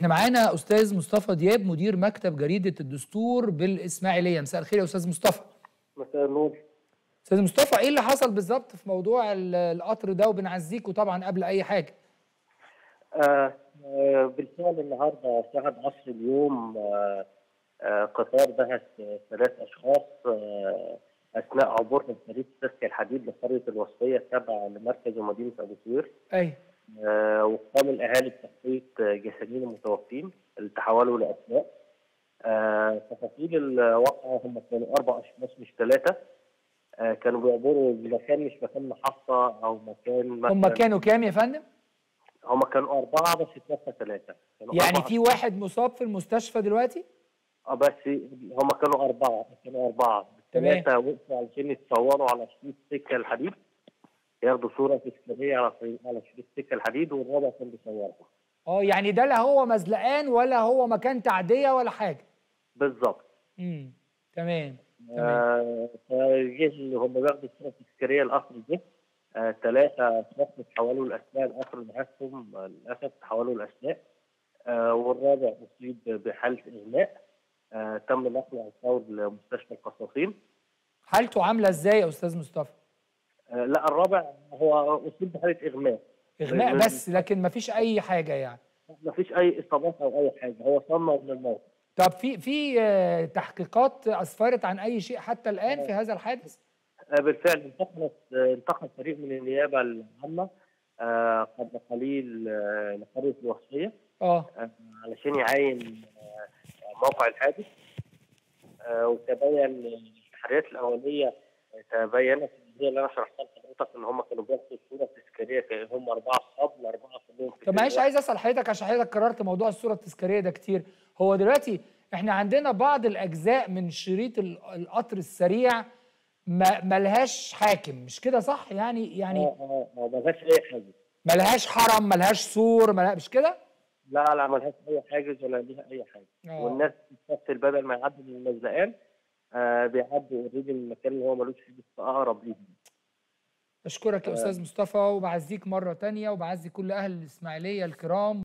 احنا معانا استاذ مصطفى دياب مدير مكتب جريده الدستور بالاسماعيليه مساء الخير يا استاذ مصطفى مساء النور استاذ مصطفى ايه اللي حصل بالظبط في موضوع ال- القطر ده وبنعزيكوا طبعا قبل اي حاجه آه آه بالفعل النهارده شهد عصر اليوم آه آه قطار بهت آه، ثلاث اشخاص آه اثناء عبورهم طريق سكه الحديد لقريه الوصفيه التابعه لمركز ومدينه ابو سوير ايوه آه وقام الاهالي بتخطيط آه، جسامين المتوفين اللي تحولوا لاسماء آه تفاصيل الواقعه هم كانوا اربع اشخاص مش ثلاثه آه كانوا بيعبروا مكان مش مكان محطه او مكان هم مثلاً- كانوا كام يا فندم هم كانوا أربعة بس اتوفى ثلاثة كانوا يعني أربعة. في واحد مصاب في المستشفى دلوقتي اه بس هم كانوا أربعة كانوا أربعة تمام. ثلاثة وقفوا علشان يتصوروا على شريط سكة الحديد ياخدوا صورة تذكارية على على شريط سكة الحديد والرابع كان بيصورها اه يعني ده لا هو مزلقان ولا هو مكان تعديه ولا حاجه بالظبط امم تمام تمام آه فجه اللي هم بياخدوا الصورة التذكارية القطر دي آه ثلاثة أشخاص تحولوا لأسماء القطر بتاعهم آه، للأسف تحولوا لأسماء آه والرابع أصيب بحالة إغماء آه تم نقله على الفور لمستشفى القصاصين حالته عامله ازاي يا استاذ مصطفى آه لا الرابع هو اصيب بحاله اغماء اغماء من- بس لكن مفيش اي حاجه يعني ما فيش اي اصابات او اي حاجه هو صنع من الموت طب في في آه، تحقيقات اسفرت عن اي شيء حتى الان في هذا الحادث آه بالفعل انتقلت آه انتقل فريق من النيابه العامه آه قبل قليل آه لقريه الوصفيه اه آه علشان يعاين آه موقع الحادث آه وتبين التحريات الاوليه آه، تبينت هي اللي انا شرحتها لحضرتك ان هم كانوا بياخدوا الصوره التذكاريه كان هم اربعه اصحاب الاربعه كلهم في طب معلش سن عايز اسال حضرتك عشان حضرتك كررت موضوع الصوره التذكاريه ده كتير هو دلوقتي احنا عندنا بعض الاجزاء من شريط ال- القطر السريع ما ملهاش حاكم مش كده صح يعني يعني اه اه اه ما فيهاش اي حاجه ملهاش حرم ملهاش سور ملهاش مش كده لا لا ملهاش اي حاجز ولا ليها اي حاجه آه. والناس بتمثل بدل ما يعدوا من المزلقان آه بيعدوا اوريدي من المكان اللي هو ملوش حاجز اقرب ليهم اشكرك يا استاذ مصطفى وبعزيك مره تانية وبعزي كل اهل الاسماعيليه الكرام